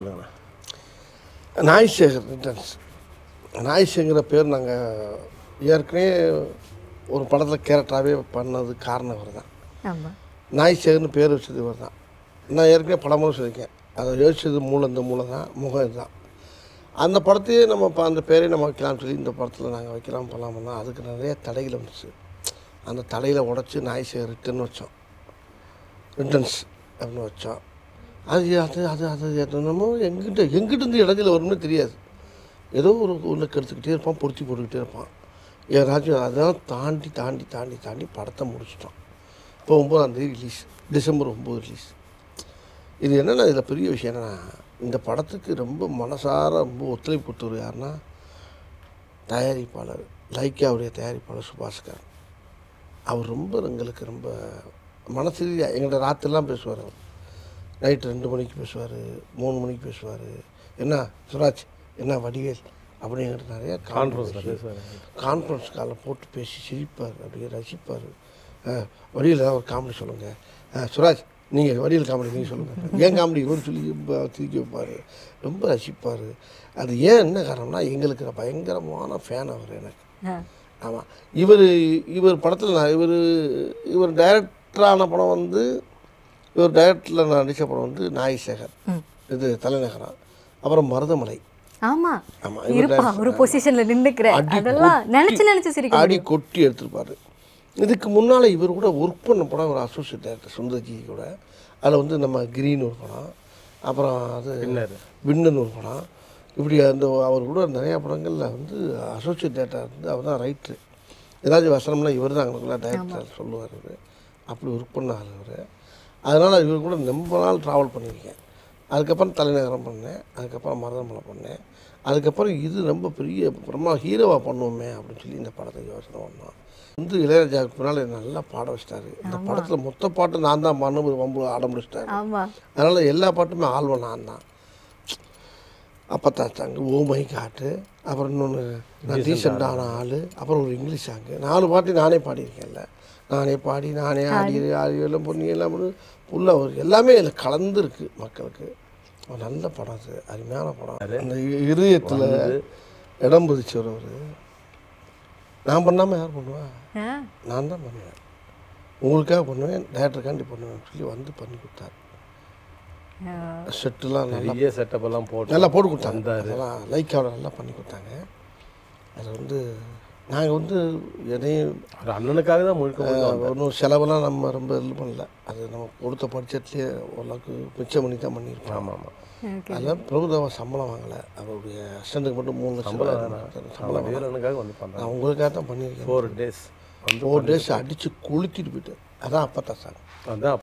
Naai Sekar returns நாய்ஸுங்கிற பேர் நாங்கள் ஏற்கனவே ஒரு படத்தில் கேரக்டராகவே பண்ணது காரணம் இவர் தான் ஆமாம் நாய்சேகர்னு பேர் வச்சது இவர் தான் நான் ஏற்கனவே படமும் சொல்லியிருக்கேன் அதை யோசிச்சது மூலம் இந்த மூலம் தான் முகம் இதுதான் அந்த படத்தையே நம்ம இப்போ அந்த பேரை நம்ம வைக்கலாம்னு சொல்லி இந்த படத்தில் நாங்கள் வைக்கலாம் பண்ணலாம் தான் அதுக்கு நிறைய தடைகள் வந்துச்சு அந்த தடையில் உடச்சி நாய்சேகர் ரிட்டர்ன் வச்சோம் ரிட்டர்ன்ஸ் அப்படின்னு வச்சோம் அது அது அது அது என்னமோ எங்கிட்ட எங்கிட்ட இருந்து இடத்துல வரும்னு தெரியாது ஏதோ ஒரு ஒன்று கெடுத்துக்கிட்டே இருப்பான் பொருத்தி போட்டுக்கிட்டே இருப்பான் யாராச்சும் அதெல்லாம் தாண்டி தாண்டி தாண்டி தாண்டி படத்தை முடிச்சிட்டோம் இப்போ ஒம்பதாம் தேதி ரிலீஸ் டிசம்பர் ஒம்பது ரிலீஸ் இது என்னென்னா இதில் பெரிய விஷயம் என்னென்னா இந்த படத்துக்கு ரொம்ப மனசார ரொம்ப ஒத்துழைப்பு கொடுத்தவர் யாருன்னா தயாரிப்பாளர் லைக்காவுடைய தயாரிப்பாளர் சுபாஸ்கர் அவர் ரொம்ப எங்களுக்கு ரொம்ப மனசு ரீதியாக எங்கள்கிட்ட ராத்திரிலாம் பேசுவார் அவர் நைட்டு ரெண்டு மணிக்கு பேசுவார் மூணு மணிக்கு பேசுவார் என்ன சுராஜ் என்ன வடிவேல் அப்படி எங்கிட்ட நிறைய கான்ஃபரன்ஸில் கான்ஃபரன்ஸ் பேசுவார் கான்ஃபரன்ஸ் காலில் போட்டு பேசி சிரிப்பார் அப்படியே ரசிப்பார் வடிவில் ஒரு காமெடி சொல்லுங்கள் சுராஜ் நீங்கள் வடிவில் காமெடி நீங்கள் சொல்லுங்கள் ஏன் காமெடி இவர் சொல்லி ப- சிரிக்க வைப்பார் ரொம்ப ரசிப்பார் அது ஏன் என்ன காரணம்னா எங்களுக்கு பயங்கரமான ஃபேன் அவர் எனக்கு ஆ ஆமாம் இவர் இவர் படத்தில் நான் இவர் இவர் டைரக்டரான படம் வந்து இவர் டைரக்டரில் நான் நடித்த படம் வந்து நாய்சேகர் ம். இது தலைநகரம் அப்புறம் மருதமலை ஆமா ஆமா, இருப்பா ஒரு பொசிஷன்ல நின்னுக்கிற அடி அதெல்லாம் நினைச்சு நினைச்சு சிரிக்க அடி கொட்டி எடுத்திருப்பார் இதுக்கு முன்னால் இவர் கூட ஒர்க் பண்ண படம் ஒரு அசோசியேட் டைரக்டர் சுந்தர்ஜி கூட அதில் வந்து நம்ம கிரீன் ஒரு படம் அப்புறம் அது Winner. விண்ணன் ஒரு படம் இப்படி அந்த அவர் கூட நிறையா படங்களில் வந்து அசோசியேட் டேரக்டர் வந்து அவர் தான் ரைட்ரு ஏதாச்சும் வசனம்லாம் இவர் தான் எங்களுக்குள்ள டைரக்டர் சொல்லுவார் அவர் அப்படி ஒர்க் பண்ணார் அவர் அதனால் இவர் கூட ரொம்ப நாள் ட்ராவல் பண்ணியிருக்கேன் அதுக்கப்புறம் தலைநகரம் பண்ணேன் அதுக்கப்புறம் மருதமலை பண்ணேன் அதுக்கப்புறம் இது ரொம்ப பெரிய அப்புறமா ஹீரோவாக பண்ணுவோமே அப்படின்னு சொல்லி இந்த படத்தை யோசனை பண்ணோம் வந்து இளையராஜாவுக்கு பின்னால் என்னை நல்லா பாட வச்சிட்டாரு இந்த படத்தில் மொத்த பாட்டு நான் தான் பண்ண வம்பு ஆட முடிச்சிட்டாரு ஆமா அதனால் எல்லா பாட்டுமே ஆல்பம் நான் தான் அப்பத்தா சாங்கு ஓ மை காட்டு அப்புறம் இன்னொன்று நான் டீசெண்டான ஆள் அப்புறம் ஒரு இங்கிலீஷ் சாங்கு நாலு பாட்டு நானே பாடியிருக்கேன்ல நானே பாடி நானே ஆடி ஆடி எல்லாம் பொண்ணி எல்லாம் பண்ணி ஃபுல்லாக ஒரு எல்லாமே இதில் கலந்துருக்கு மக்களுக்கு ஒரு நல்ல படம் அது அருமையான படம் அந்த இருதயத்தில் இடம் பிடிச்சவர் அவர் நான் பண்ணாமல் யார் பண்ணுவா ஆ, நான் தான் பண்ணுவேன் உங்களுக்காக பண்ணுவேன் டேரக்டருக்காண்டி பண்ணுவேன் சொல்லி வந்து பண்ணி கொடுத்தாரு ஆ, செட்டுலாம் நல்லா பெரிய செட்டப் எல்லாம் போட்டு நல்லா போட்டு கொடுத்தாங்க வந்தாரு. அதெல்லாம் லைக்காவோட நல்லா பண்ணி கொடுத்தாங்க அது வந்து நாங்கள் வந்து எதையும் அவர் அண்ணனுக்காக தான் முழுக்க முழுக்க வந்தார். ஒன்றும் செலவெல்லாம் நம்ம ரொம்ப இது பண்ணல அது நம்ம கொடுத்த பட்ஜெட்லேயே ஓரளவுக்கு மிச்சம் பண்ணி தான் பண்ணியிருப்போம் ஆமாம் ஆமாம் okay. அதில் பிரபுதாவா சம்பளம் வாங்கலை அவருடைய அசிஸ்டண்ட்டுக்கு மட்டும் மூணு லட்சம் சம்பளம் ரூபாய் வேணாம் சம்பளம் சம்பளம் வேணாம். வீரனுக்காக வந்து பண்ணாங்க நான் உங்களுக்காக தான் பண்ணியிருக்கேன் ஃபோர் டேஸ் வந்து ஃபோர் டேஸ் அடித்து கொளுத்திட்டு போயிட்டு அதான் அப்போ தான் சார் அதான்